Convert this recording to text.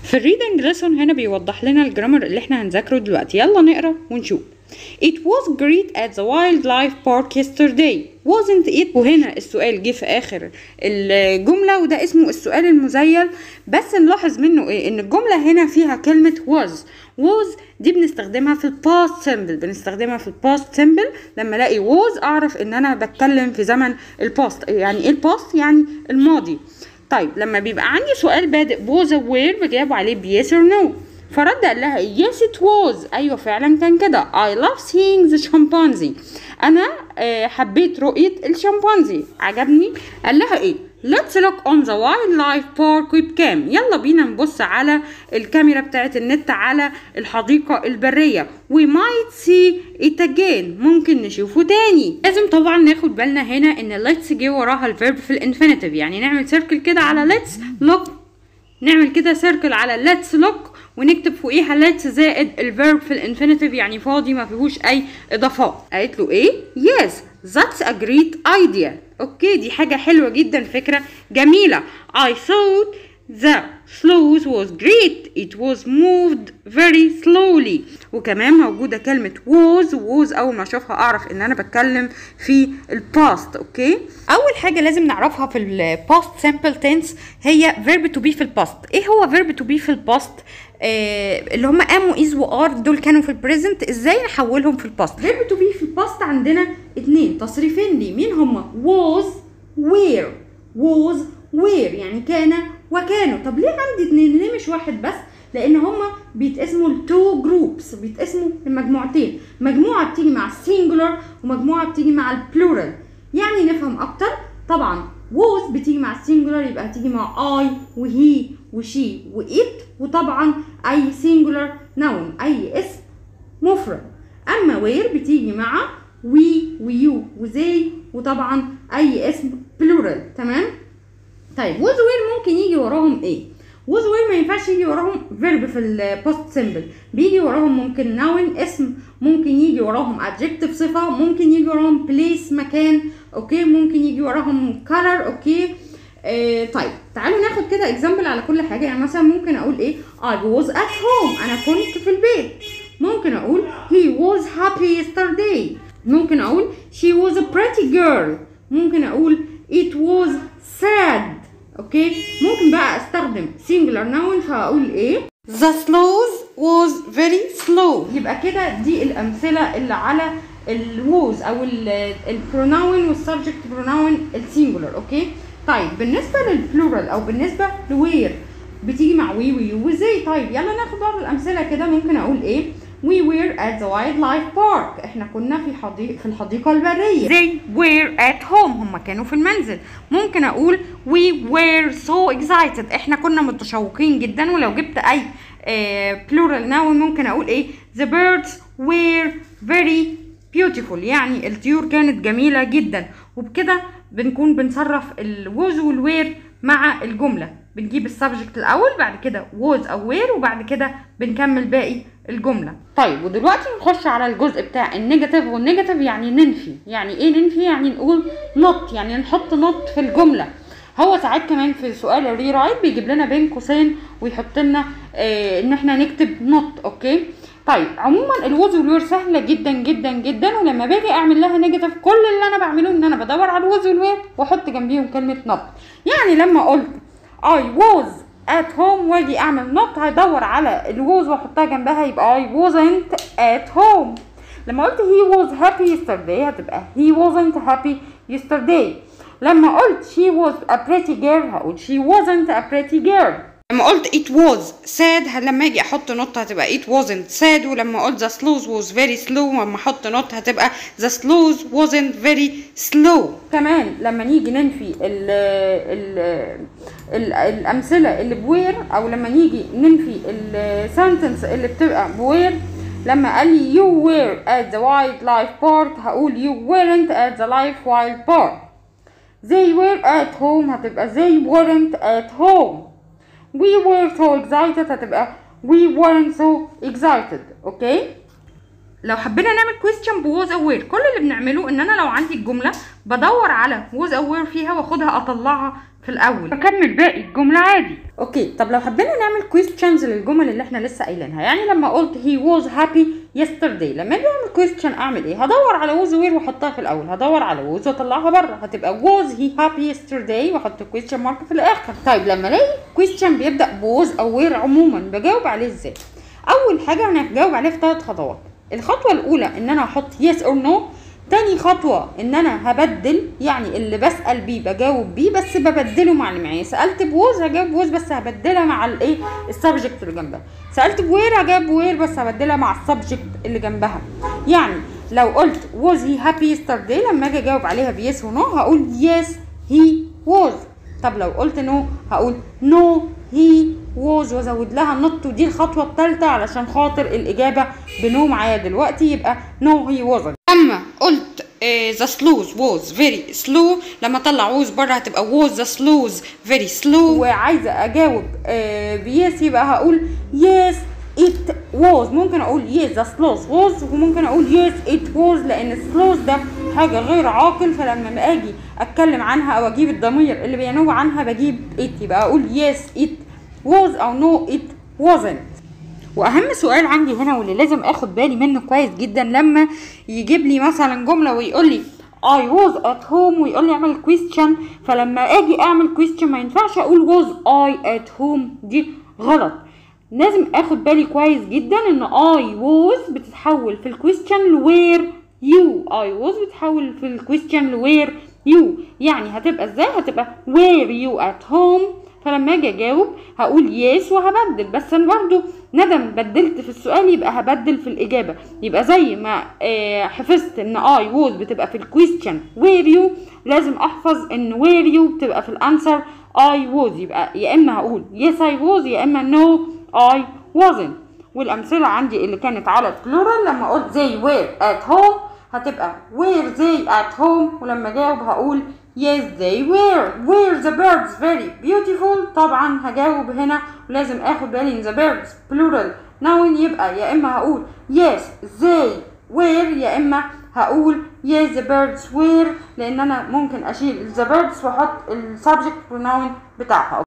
في الريدنج ليسون هنا بيوضح لنا الجرامر اللي احنا هنذاكره دلوقتي يلا نقرا ونشوف It was great at the wildlife park yesterday wasn't it وهنا السؤال جه في اخر الجمله وده اسمه السؤال المزيل بس نلاحظ منه ايه ان الجمله هنا فيها كلمه was was دي بنستخدمها في الباست سيمبل بنستخدمها في الباست سيمبل لما الاقي was اعرف ان انا بتكلم في زمن الباست يعني ايه الباست يعني الماضي طيب لما بيبقى عندي سؤال بادئ was aware بجاوب عليه ب yes or no فرد قال لها yes it was ايوه فعلا كان كده I love seeing the chimpanzee انا آه، حبيت رؤية الشمبانزي عجبني قال لها ايه Let's look on the wildlife park webcam يلا بينا نبص على الكاميرا بتاعت النت على الحديقة البرية We might see it again ممكن نشوفه تاني لازم طبعا ناخد بالنا هنا ان let's جه وراها الفيرب في الانفينيتيف يعني نعمل سيركل كده على let's look نعمل كده سيركل على let's look ونكتب فوقيها let's زائد الفيرب في الانفينيتيف يعني فاضي ما فيهوش اي اضافات قالت له ايه yes that's a great idea اوكي دي حاجة حلوة جدا فكرة جميلة I thought the sloth was great it was moved very slowly وكمان موجودة كلمة was was أول ما أشوفها أعرف إن أنا بتكلم في الباست أوكي أول حاجة لازم نعرفها في الباست simple tense هي verb to be في الباست إيه هو verb to be في الباست آه اللي هم ام وايز وار دول كانوا في البريزنت ازاي نحولهم في الباست فيرب تو بي في الباست عندنا اتنين تصريفين ليه مين هم was where was where يعني كان وكانوا طب ليه عندي اتنين ليه مش واحد بس لان هما بيتقسموا لتو جروبس بيتقسموا لمجموعتين مجموعه بتيجي مع السينجولار ومجموعه بتيجي مع البلورال يعني نفهم اكتر طبعا was بتيجي مع السينجولار يبقى هتيجي مع I وهي وشي وإيت وطبعا أي سينجولار نون أي اسم مفرد أما وير بتيجي مع وي ويو وزي وطبعا أي اسم بلورال تمام طيب وز وير ممكن يجي وراهم ايه وز وير ما ينفعش يجي وراهم فيرب في البوست سيمبل بيجي وراهم ممكن نون اسم ممكن يجي وراهم adjective صفة ممكن يجي وراهم place مكان اوكي ممكن يجي وراهم color اوكي آه طيب تعالوا ناخد كده اكزامبل على كل حاجة يعني مثلا ممكن اقول ايه I was at home انا كنت في البيت ممكن اقول he was happy yesterday ممكن اقول she was a pretty girl ممكن اقول it was sad اوكي ممكن بقى استخدم singular noun فهقول ايه the sloth was very slow يبقى كده دي الامثله اللي على الووز او البروناون والسبجكت بروناون السينجولار اوكي طيب بالنسبه للبلورال او بالنسبه لوير بتيجي مع وي ويو وزي طيب يلا ناخد بعض الامثله كده ممكن اقول ايه We were at the wildlife park احنا كنا في حديقة في الحديقة البرية They were at home هم كانوا في المنزل ممكن اقول We were so excited احنا كنا متشوقين جدا ولو جبت اي آه plural noun ممكن اقول ايه The birds were very beautiful يعني الطيور كانت جميلة جدا وبكده بنكون بنصرف الوز والوير مع الجملة بنجيب السبجكت الاول بعد كده was او where وبعد كده بنكمل باقي الجمله طيب ودلوقتي نخش على الجزء بتاع النيجاتيف والنيجاتيف يعني ننفي يعني ايه ننفي يعني نقول نوت يعني نحط نوت في الجمله هو ساعات كمان في سؤال الري رايت بيجيب لنا بين قوسين ويحط لنا آه ان احنا نكتب نوت اوكي طيب عموما الوز والوير سهله جدا جدا جدا ولما باجي اعمل لها نيجاتيف كل اللي انا بعمله ان انا بدور على الوز والوير واحط جنبيهم كلمه نوت يعني لما قلت I was at home واجي اعمل نوت هدور على الوز واحطها جنبها يبقى I wasn't at home لما قلت he was happy yesterday هتبقى he wasn't happy yesterday لما قلت she was a pretty girl هقول she wasn't a pretty girl لما قلت it was sad لما اجي احط نوت هتبقى it wasn't sad ولما قلت the sloth was very slow لما احط نوت هتبقى the sloth wasn't very slow كمان لما نيجي ننفي ال ال ال الامثله اللي بوير او لما نيجي ننفي السنتنس اللي بتبقى بوير لما قال لي you were at the wildlife park هقول you weren't at the life wild park they were at home هتبقى they weren't at home we were so excited هتبقى we weren't so excited اوكي لو حبينا نعمل question ب was aware كل اللي بنعمله ان انا لو عندي الجمله بدور على was aware فيها واخدها اطلعها في في الاول بكمل باقي الجمله عادي اوكي طب لو حبينا نعمل questions للجمل اللي احنا لسه قايلينها يعني لما قلت he was happy yesterday لما اجي اعمل question اعمل ايه هدور على was وير واحطها في الاول هدور على was واطلعها بره هتبقى was he happy yesterday واحط question mark في الاخر طيب لما الاقي question بيبدا بوز او وير عموما بجاوب عليه ازاي اول حاجه انا هجاوب عليه في ثلاث خطوات الخطوه الاولى ان انا احط yes or no تاني خطوة ان انا هبدل يعني اللي بسأل بيه بجاوب بيه بس ببدله مع اللي معايا سألت بوز هجاوب بوز بس هبدلها مع الايه السبجكت اللي جنبها سألت بوير هجاوب بوير بس هبدلها مع السبجكت اللي جنبها يعني لو قلت was he happy yesterday لما اجي اجاوب عليها بيس ونو هقول yes he was طب لو قلت نو هقول no he was وازود لها نوت ودي الخطوه الثالثه علشان خاطر الاجابه بنو معايا دلوقتي يبقى no he wasn't لما قلت ذا سلوز was very slow لما اطلع ووز بره هتبقى was the slows very slow وعايزه اجاوب بيس يبقى هقول yes it was ممكن اقول yes the slows was وممكن اقول yes it was لان slows ده حاجه غير عاقل فلما اجي اتكلم عنها او اجيب الضمير اللي بينوب عنها بجيب it يبقى اقول yes it was او no it wasn't واهم سؤال عندي هنا واللي لازم اخد بالي منه كويس جدا لما يجيب لي مثلا جمله ويقول لي I was at home ويقول لي اعمل question فلما اجي اعمل question ما ينفعش اقول was I at home دي غلط لازم اخد بالي كويس جدا ان I was بتتحول في الكويستشن لوير you I was بتتحول في الكويستشن لوير you يعني هتبقى ازاي هتبقى were you at home فلما اجي اجاوب هقول يس وهبدل بس انا برضو ندم بدلت في السؤال يبقى هبدل في الاجابه يبقى زي ما آه حفظت ان اي ووز بتبقى في الكويستشن وير يو لازم احفظ ان وير يو بتبقى في الانسر اي ووز يبقى يا اما هقول يس اي ووز يا اما نو اي wasn't والامثله عندي اللي كانت على البلورال لما قلت they were at home هتبقى were they at home ولما اجاوب هقول yes they were were the birds very beautiful طبعا هجاوب هنا ولازم اخد بالي ان the birds plural noun يبقى يا اما هقول yes they were يا اما هقول yes the birds were لان انا ممكن اشيل the birds واحط السبجكت pronoun بتاعها